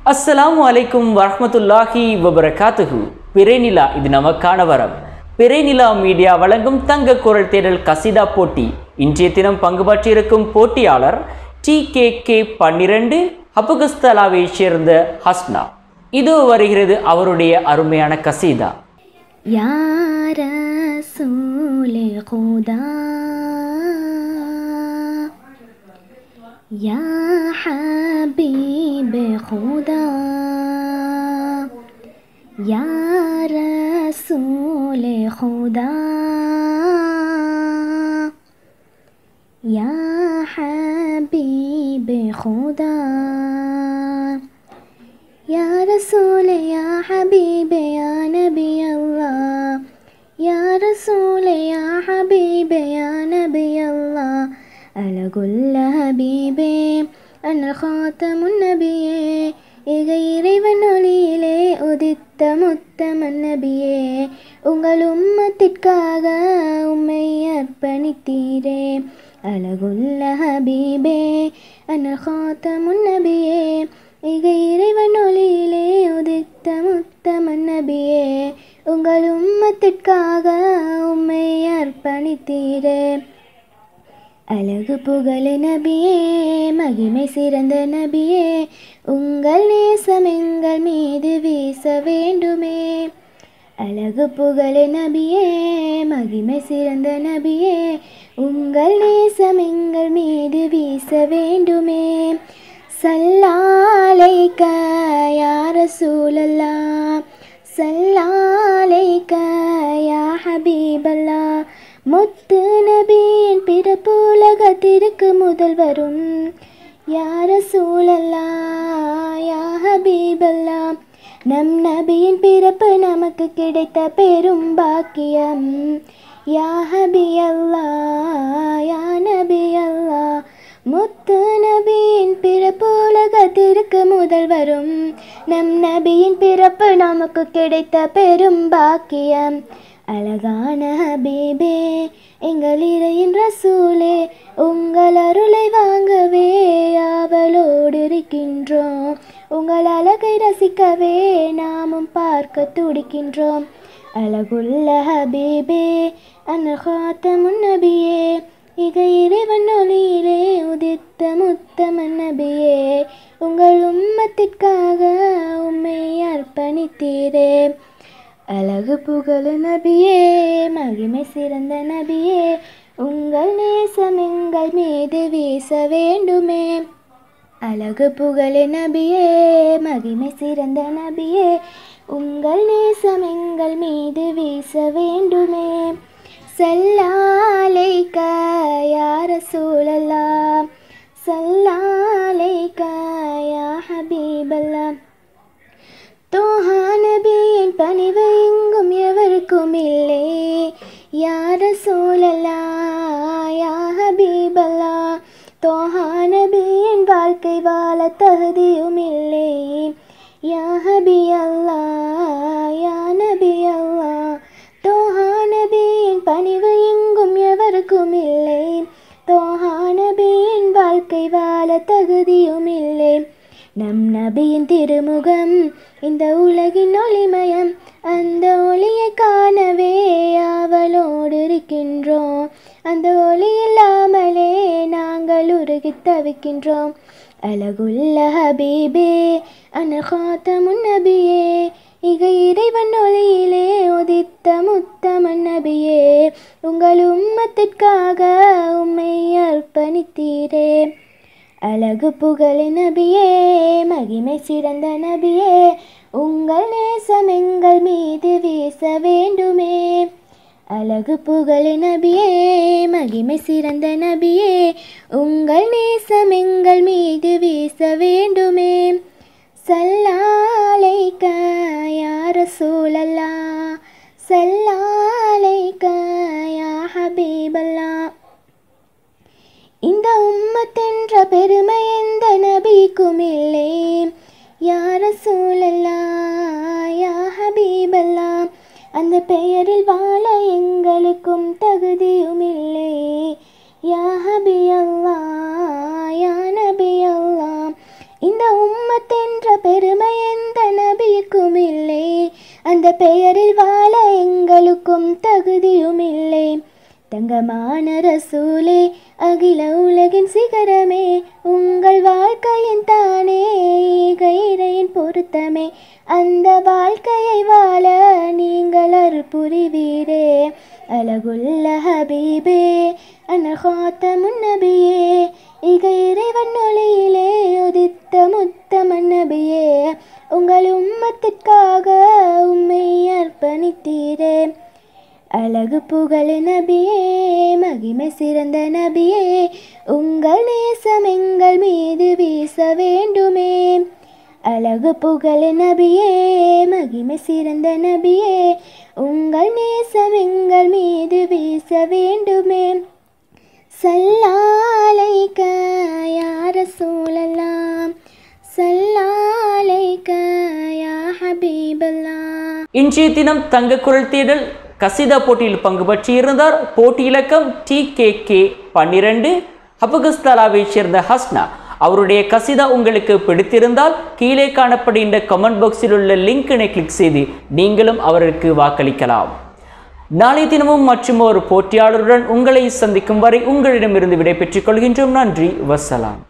அஸ்ஸலாமு அலைக்கும் வரஹ்மத்துல்லாஹி வபரகாத்துஹு பிறைநிலா இது நமக்கான வரம் பிறைநிலா மீடியா வழங்கும் தங்க குரல் தேடல் கசிதா போட்டி இன்றைய தினம் பங்கு பற்றியிருக்கும் போட்டியாளர் டி கே கே பன்னிரண்டு ஹபுகஸ்தலாவை சேர்ந்த ஹஸ்னா இதோ வருகிறது அவருடைய அருமையான கசீதா या रसूल खुदा या हबीब खुदा या रसूल खुदा या हबीब खुदा या रसूल या हबीब या नबी अल्लाह या रसूल या हबीब या नबी अल्लाह அழகுள்ள ஹபீபே அண்ணல் காத்தமுன் நபியே இக இறைவன் ஒளியிலே உதித்த முத்தமன் நபியே உங்கள் உம்மத்திற்காக உம்மை அர்ப்பணித்தீரே அழகுள்ள ஹபீபே அண்ணல் காத்தமுன் நபியே இக இறைவன் ஒளியிலே உதித்த முத்தமன் நபியே உங்கள் உம்மத்திற்காக உம்மை அர்ப்பணித்தீரே அழகு புகழ் நபியே மகிமை சிறந்த நபியே உங்கள் நேசம் எங்கள் மீது வீச வேண்டுமே அழகு புகழ் நபியே மகிமை சிறந்த நபியே உங்கள் நேசம் எங்கள் மீது வீச வேண்டுமே சல்லாலைக்க யார சூழல்லா சல்லாலைக்க யா ஹபீபல்லா முத்து நபியின் பிறப்பு உலகத்திற்கு முதல் வரும் யார சூழல்லா யா ஹபீபல்லா நம் நபியின் பிறப்பு நமக்கு கிடைத்த பெரும் பாக்கியம் யா ஹபி அல்லா யா நபி அல்லா முத்து நபியின் பிறப்பு உலகத்திற்கு முதல் வரும் நம் நபியின் பிறப்பு நமக்கு கிடைத்த பெரும் பாக்கியம் அழகான ஹபீபே எங்கள் இறையின் ரசூலே உங்கள் அருளை வாங்கவே ஆவலோடு இருக்கின்றோம் உங்கள் அழகை ரசிக்கவே நாமும் பார்க்க துடிக்கின்றோம் அழகுள்ள ஹபீபே அன்னகாத்த முன்னபியே இக இறைவன் ஒளியிலே உதித்த முத்தமன் நபியே உங்கள் உம்மத்திற்காக உம்மை அர்ப்பணித்தீரே அழகு புகழ் நபியே மகிமை சிறந்த நபியே உங்கள் நேசம் எங்கள் மீது வீச வேண்டுமே அழகு புகழ் நபியே மகிமை சிறந்த நபியே உங்கள் நேசம் எங்கள் மீது வீச வேண்டுமே சல்லாலைக்க யார சூழல்லா சல்லாலைக்க யா ஹபீபல்லா தோஹா நபியின் பணிவு எங்கும் எவருக்கும் இல்லை யார சூழல்லா யா ஹபீபல்லா தோஹா நபியின் வாழ்க்கை வாழ தகுதியும் இல்லை யா ஹபி அல்லா யா நபி அல்லா தோஹா நபியின் பணிவு எங்கும் எவருக்கும் இல்லை தோஹா நபியின் வாழ்க்கை வாழ தகுதியும் இல்லை நம் நபியின் திருமுகம் இந்த உலகின் ஒளிமயம் அந்த ஒளியை காணவே ஆவலோடு இருக்கின்றோம் அந்த ஒளி இல்லாமலே நாங்கள் உருகி தவிக்கின்றோம் அழகுள்ள ஹபீபே அனகாத்த முன்னபியே இக இறைவன் ஒளியிலே உதித்த முத்தமன் நபியே உங்கள் உம்மத்திற்காக உம்மை அர்ப்பணித்தீரே அழகு புகழ் நபியே மகிமை சிறந்த நபியே உங்கள் நேசம் எங்கள் மீது வீச வேண்டுமே அழகு புகழ் நபியே மகிமை சிறந்த நபியே உங்கள் நேசம் எங்கள் மீது வீச வேண்டுமே சல்லாலைக்க யார சூழல்லா சல்லாலைக்க யா ஹபீபல்லா இந்த உம்மத்தென்ற பெருமை எந்த நபிக்கும் இல்லை யார சூழல்லா யா ஹபீபல்லா அந்த பெயரில் வாழ எங்களுக்கும் தகுதியும் இல்லை யா ஹபி அல்லா யா நபி அல்லா இந்த உம்மத்தென்ற பெருமை அந்த பெயரில் வாழ எங்களுக்கும் தகுதியும் இல்லை தங்கமான ரசூலே அகில உலகின் சிகரமே உங்கள் வாழ்க்கையின் தானே கைரையின் பொருத்தமே அந்த வாழ்க்கையை வாழ நீங்கள் அருள் புரிவீரே அழகுள்ள ஹபீபே அனகாத்த முன்னபியே இக இறைவன் ஒளியிலே உதித்த முத்தமன் நபியே உங்கள் உம்மத்திற்காக உம்மை அர்ப்பணித்தீரே அழகு புகழ் நபியே மகிமை சிறந்த நபியே உங்கள் நேசம் எங்கள் மீது வீச வேண்டுமே அழகு புகழ் நபியே மகிமை சிறந்த நபியே உங்கள் நேசம் எங்கள் மீது வீச வேண்டுமே சல்லாலைக்க யார சூழலாம் சல்லாலைக்க யா ஹபீபல்லா இன்றைய தினம் தங்க குரல் தேடல் கசிதா போட்டியில் பங்கு பற்றியிருந்தார் போட்டி இலக்கம் டி கே கே பன்னிரண்டு ஹபகஸ்தலாவைச் சேர்ந்த ஹஸ்னா அவருடைய கசிதா உங்களுக்கு பிடித்திருந்தால் கீழே காணப்படுகின்ற கமெண்ட் பாக்ஸில் உள்ள லிங்கினை கிளிக் செய்து நீங்களும் அவருக்கு வாக்களிக்கலாம் நாளை தினமும் மற்றும் ஒரு போட்டியாளருடன் உங்களை சந்திக்கும் வரை உங்களிடமிருந்து விடைபெற்றுக் கொள்கின்றோம் நன்றி வசலாம்